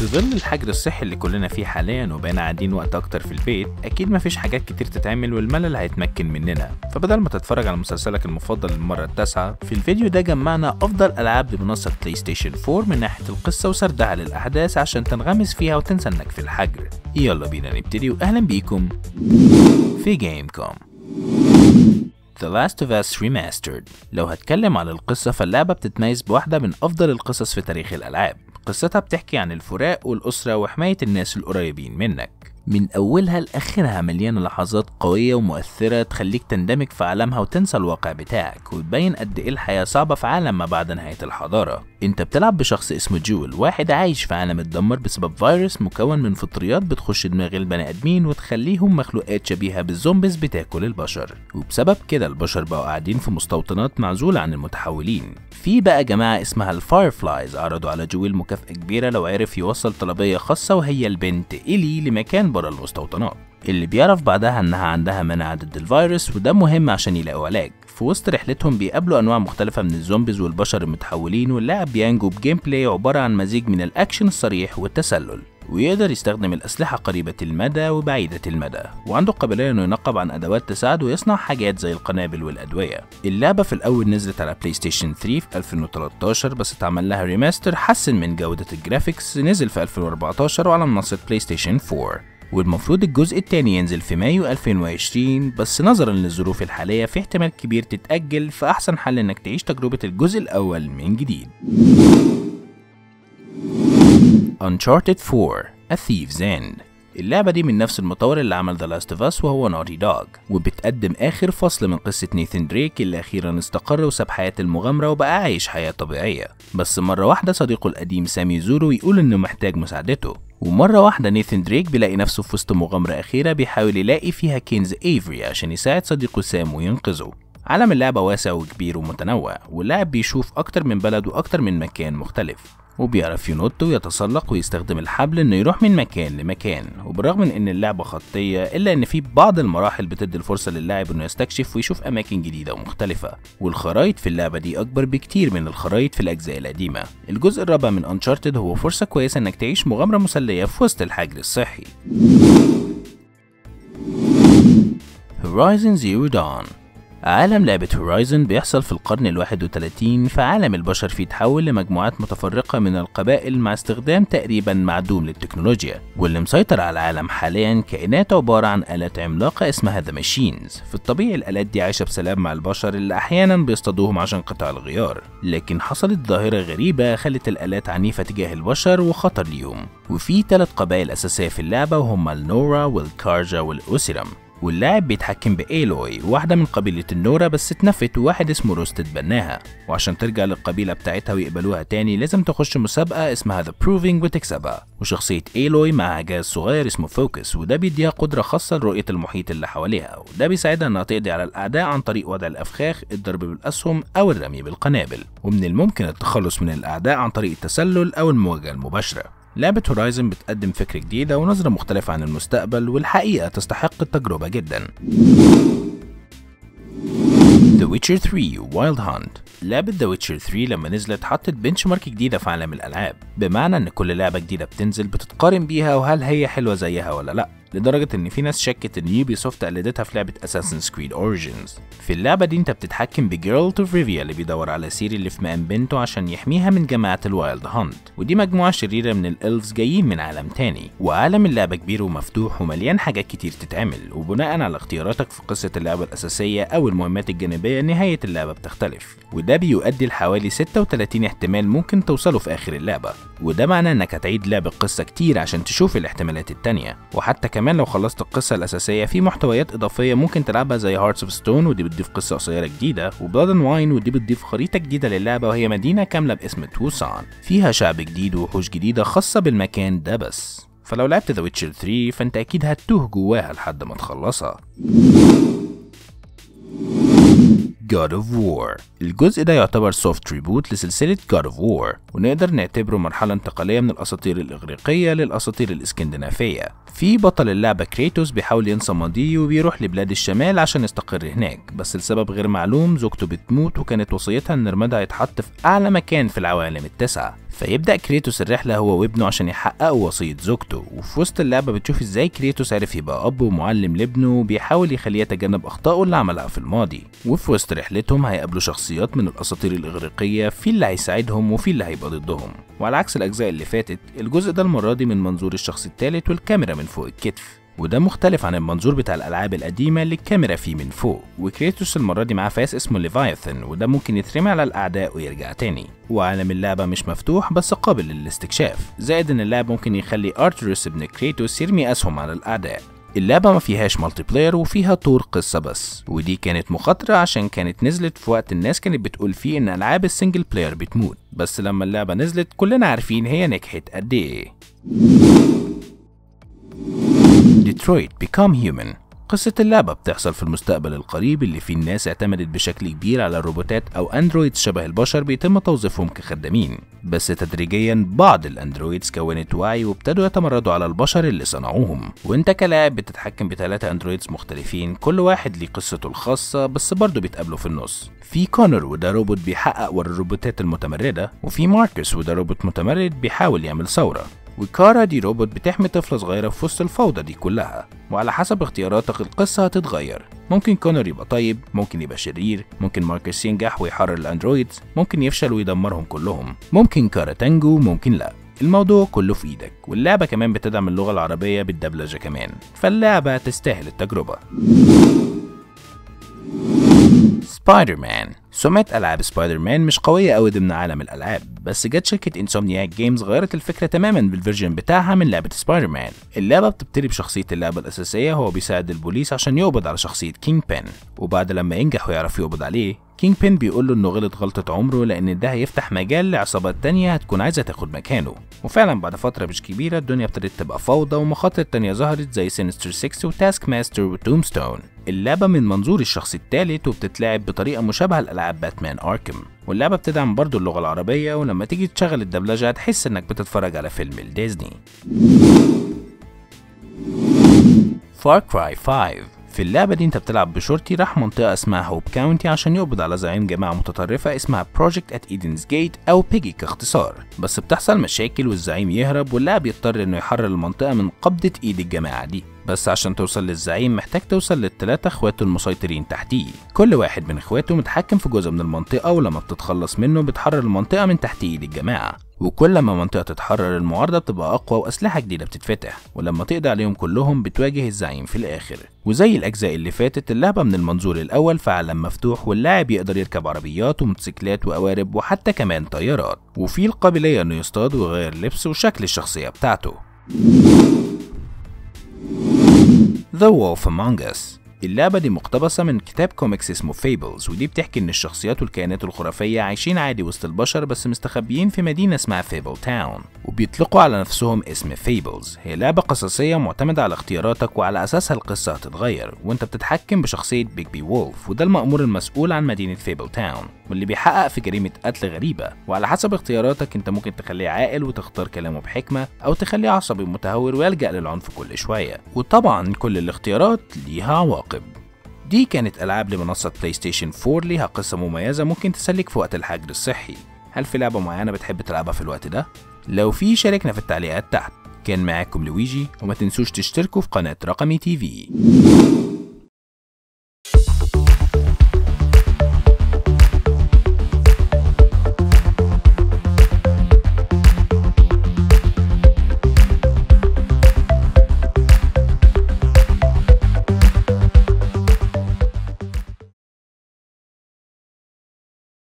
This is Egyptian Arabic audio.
ظل الحجر الصحي اللي كلنا فيه حاليا وبقينا قاعدين وقت اكتر في البيت اكيد مفيش حاجات كتير تتعمل والملل هيتمكن مننا فبدل ما تتفرج على مسلسلك المفضل للمره التاسعه في الفيديو ده جمعنا افضل العاب لمنصه بلاي ستيشن 4 من ناحيه القصه وسردها للاحداث عشان تنغمس فيها وتنسى انك في الحجر يلا بينا نبتدي واهلا بيكم في جيم كوم The Last of Us Remastered لو هتكلم على القصة فاللعبة بتتميز بواحدة من أفضل القصص في تاريخ الألعاب قصتها بتحكي عن الفراق والأسرة وحماية الناس القريبين منك من أولها لآخرها مليانة لحظات قوية ومؤثرة تخليك تندمج في عالمها وتنسى الواقع بتاعك وتبين قد إيه الحياة صعبة في عالم ما بعد نهاية الحضارة أنت بتلعب بشخص اسمه جول واحد عايش في عالم اتدمر بسبب فيروس مكون من فطريات بتخش دماغ البني آدمين وتخليهم مخلوقات شبيهة بالزومبيز بتاكل البشر وبسبب كده البشر بقوا قاعدين في مستوطنات معزولة عن المتحولين في بقى جماعة اسمها الفايرفلايز عرضوا على جويل مكافأة كبيرة لو عرف يوصل طلبية خاصة وهي البنت إيلي لمكان برا المستوطنات اللي بيعرف بعدها انها عندها مناعة ضد الفيروس وده مهم عشان يلاقوا علاج في وسط رحلتهم بيقابلوا انواع مختلفة من الزومبيز والبشر المتحولين واللاعب بينجو بجيم بلاي عبارة عن مزيج من الاكشن الصريح والتسلل ويقدر يستخدم الأسلحة قريبة المدى وبعيدة المدى وعنده قابلية إنه ينقب عن أدوات تساعده ويصنع حاجات زي القنابل والأدوية اللعبة في الأول نزلت على بلاي ستيشن 3 في 2013 بس اتعمل لها ريماستر حسن من جودة الجرافيكس نزل في 2014 وعلى منصة بلاي ستيشن 4 والمفروض الجزء التاني ينزل في مايو 2020 بس نظرا للظروف الحالية في احتمال كبير تتأجل فأحسن حل إنك تعيش تجربة الجزء الأول من جديد Uncharted 4 A Thief's End اللعبة دي من نفس المطور اللي عمل The Last of Us وهو نوتي دوغ وبتقدم آخر فصل من قصة نيثن دريك اللي أخيرا استقر وساب حياة المغامرة وبقى عايش حياة طبيعية بس مرة واحدة صديقه القديم سامي زورو يقول إنه محتاج مساعدته ومرة واحدة نيثن دريك بيلاقي نفسه في وسط مغامرة أخيرة بيحاول يلاقي فيها كينز ايفري عشان يساعد صديقه سام وينقذه عالم اللعبة واسع وكبير ومتنوع واللاعب بيشوف أكتر من بلد وأكتر من مكان مختلف وبيعرف ينط ويتسلق ويستخدم الحبل انه يروح من مكان لمكان وبالرغم من ان اللعبة خطية الا ان في بعض المراحل بتدي الفرصة للاعب انه يستكشف ويشوف اماكن جديدة ومختلفة والخرايط في اللعبة دي اكبر بكتير من الخرايط في الاجزاء القديمة الجزء الرابع من انشارتد هو فرصة كويسة انك تعيش مغامرة مسلية في وسط الحجر الصحي Horizon Zero Dawn عالم لعبة هورايزن بيحصل في القرن الواحد وتلاتين فعالم البشر فيه تحول لمجموعات متفرقة من القبائل مع استخدام تقريبا معدوم للتكنولوجيا واللي مسيطر على العالم حاليا كائنات عبارة عن آلات عملاقة اسمها ذا ماشينز في الطبيعي الآلات دي عايشة بسلام مع البشر اللي أحيانا بيصطادوهم عشان قطع الغيار لكن حصلت ظاهرة غريبة خلت الآلات عنيفة تجاه البشر وخطر ليهم وفي ثلاث قبائل أساسية في اللعبة وهما النورا والكارجا والأوسيرم واللاعب بيتحكم بإيلوي واحدة من قبيلة النورا بس اتنفت وواحد اسمه روست اتبناها وعشان ترجع للقبيلة بتاعتها ويقبلوها تاني لازم تخش مسابقة اسمها The Proving وتكسبها وشخصية إيلوي معاها جهاز صغير اسمه فوكس وده بيديها قدرة خاصة لرؤية المحيط اللي حواليها وده بيساعدها انها تقضي على الأعداء عن طريق وضع الأفخاخ الضرب بالأسهم أو الرمي بالقنابل ومن الممكن التخلص من الأعداء عن طريق التسلل أو المواجهة المباشرة لعبة هورايزن بتقدم فكرة جديدة ونظرة مختلفة عن المستقبل والحقيقة تستحق التجربة جدا The Witcher 3 Wild Hunt لعبة The Witcher 3 لما نزلت حطت بنش مارك جديدة في عالم الألعاب بمعنى إن كل لعبة جديدة بتنزل بتتقارن بيها وهل هي حلوة زيها ولا لأ لدرجة إن في ناس شكت إن يوبي سوفت قلدتها في لعبة Assassin's Creed Origins في اللعبة دي أنت بتتحكم بجيرلت اوف ريفيا اللي بيدور على سيري اللي في مقام بنته عشان يحميها من جماعة الوايلد هانت ودي مجموعة شريرة من الإلفز جايين من عالم تاني وعالم اللعبة كبير ومفتوح ومليان حاجات كتير تتعمل وبناء على اختياراتك في قصة اللعبة الأساسية أو المهمات الجانبية نهاية اللعبة بتختلف وده بيؤدي لحوالي 36 احتمال ممكن توصلوا في آخر اللعبة وده معناه إنك هتعيد لعب القصة كتير عشان تشوف الاحتمالات التانية وحتى كمان لو خلصت القصة الأساسية في محتويات إضافية ممكن تلعبها زي هارتس اوف ستون ودي بتضيف قصة قصيرة جديدة وبلاد اند واين ودي بتضيف خريطة جديدة للعبة وهي مدينة كاملة باسم توسان فيها شعب جديد ووحوش جديدة خاصة بالمكان ده بس فلو لعبت ذا ويتشر 3 فانت اكيد هتوه جواها لحد ما تخلصها God of War الجزء ده يعتبر سوفت ريبوت لسلسلة God of War ونقدر نعتبره مرحلة انتقالية من الأساطير الإغريقية للأساطير الإسكندنافية في بطل اللعبة كريتوس بيحاول ينسى ماضيه وبيروح لبلاد الشمال عشان يستقر هناك بس لسبب غير معلوم زوجته بتموت وكانت وصيتها ان رمادها يتحط في أعلى مكان في العوالم التسعة فيبدأ كريتوس الرحلة هو وابنه عشان يحققوا وصية زوجته وفي وسط اللعبة بتشوف ازاي كريتوس عرف يبقى أب ومعلم لابنه وبيحاول يخليه يتجنب أخطائه اللي عملها في الماضي وفي وسط رحلتهم هيقابلوا شخصيات من الأساطير الإغريقية في اللي هيساعدهم وفي اللي هيبقى ضدهم وعلى عكس الأجزاء اللي فاتت الجزء ده المرة دي من منظور الشخص الثالث والكاميرا من فوق الكتف وده مختلف عن المنظور بتاع الألعاب القديمة اللي الكاميرا فيه من فوق وكريتوس المرة دي معاه فاس اسمه ليفايثن وده ممكن يترمي على الأعداء ويرجع تاني وعالم اللعبة مش مفتوح بس قابل للاستكشاف زائد إن اللعب ممكن يخلي أرتروس ابن كريتوس يرمي أسهم على الأعداء اللعبة ما فيهاش مالتي بلاير وفيها طور قصة بس ودي كانت مخاطرة عشان كانت نزلت في وقت الناس كانت بتقول فيه ان العاب السنجل بلاير بتموت بس لما اللعبة نزلت كلنا عارفين هي نجحت قد ايه ديترويت Become Human قصة اللعبة بتحصل في المستقبل القريب اللي فيه الناس اعتمدت بشكل كبير على الروبوتات أو أندرويدز شبه البشر بيتم توظيفهم كخدامين بس تدريجيا بعض الأندرويدز كونت وعي وابتدوا يتمردوا على البشر اللي صنعوهم وانت كلاعب بتتحكم بثلاثة أندرويدز مختلفين كل واحد ليه قصته الخاصة بس برضه بيتقابلوا في النص في كونر وده روبوت بيحقق ورا الروبوتات المتمردة وفي ماركس وده روبوت متمرد بيحاول يعمل ثورة وكارا دي روبوت بتحمي طفلة صغيرة في وسط الفوضى دي كلها وعلى حسب اختياراتك القصة هتتغير ممكن كونر يبقى طيب ممكن يبقى شرير ممكن ماركس ينجح ويحرر الاندرويدز ممكن يفشل ويدمرهم كلهم ممكن كارا تنجو ممكن لا الموضوع كله في ايدك واللعبة كمان بتدعم اللغة العربية بالدبلجة كمان فاللعبة تستاهل التجربة سبايدر مان سمعة ألعاب سبايدر مان مش قوية أوي ضمن عالم الألعاب بس جت شركة انسومنياك جيمز غيرت الفكرة تماما بالفيرجن بتاعها من لعبة سبايدر مان اللعبة بتبتدي بشخصية اللعبة الأساسية هو بيساعد البوليس عشان يقبض على شخصية كينج بين وبعد لما ينجح ويعرف يقبض عليه كينج بين بيقول له انه غلط غلطة عمره لان ده هيفتح مجال لعصابات تانية هتكون عايزة تاخد مكانه وفعلا بعد فترة مش كبيرة الدنيا ابتدت تبقى فوضى ومخاطر تانية ظهرت زي سينستر 6 وتاسك ماستر وتومستون اللعبة من منظور الشخص الثالث وبتتلعب بطريقة مشابهة لألعاب باتمان أركم واللعبة بتدعم برضو اللغة العربية ولما تيجي تشغل الدبلجة هتحس انك بتتفرج على فيلم الديزني Far Cry 5 في اللعبة دي انت بتلعب بشرطي راح منطقة اسمها هوب كاونتي عشان يقبض على زعيم جماعة متطرفة اسمها بروجكت ات ايدنز جيت او بيجي كاختصار بس بتحصل مشاكل والزعيم يهرب واللاعب يضطر انه يحرر المنطقة من قبضة ايد الجماعة دي بس عشان توصل للزعيم محتاج توصل للتلاتة اخواته المسيطرين تحتيه كل واحد من اخواته متحكم في جزء من المنطقة ولما بتتخلص منه بتحرر المنطقة من تحت ايد الجماعة وكل ما منطقة تتحرر المعارضة بتبقى أقوى وأسلحة جديدة بتتفتح ولما تقضي عليهم كلهم بتواجه الزعيم في الآخر وزي الأجزاء اللي فاتت اللعبة من المنظور الأول في عالم مفتوح واللاعب يقدر يركب عربيات وموتوسيكلات وقوارب وحتى كمان طيارات وفي القابلية إنه يصطاد ويغير لبس وشكل الشخصية بتاعته The Wolf Among Us اللعبة دي مقتبسة من كتاب كوميكس اسمه فيبلز ودي بتحكي إن الشخصيات والكائنات الخرافية عايشين عادي وسط البشر بس مستخبيين في مدينة اسمها فيبل تاون وبيطلقوا على نفسهم اسم فيبلز هي لعبة قصصية معتمدة على اختياراتك وعلى أساسها القصة هتتغير وأنت بتتحكم بشخصية بيج بي وولف وده المأمور المسؤول عن مدينة فيبل تاون واللي بيحقق في جريمة قتل غريبة وعلى حسب اختياراتك أنت ممكن تخليه عاقل وتختار كلامه بحكمة أو تخليه عصبي متهور ويلجأ للعنف كل شوية وطبعا كل الاختيارات ليها عواقب دي كانت ألعاب لمنصة بلاي ستيشن 4 ليها قصة مميزة ممكن تسليك في وقت الحجر الصحي هل في لعبة معينة بتحب تلعبها في الوقت ده؟ لو في شاركنا في التعليقات تحت كان معاكم لويجي وما تنسوش تشتركوا في قناة رقمي تي في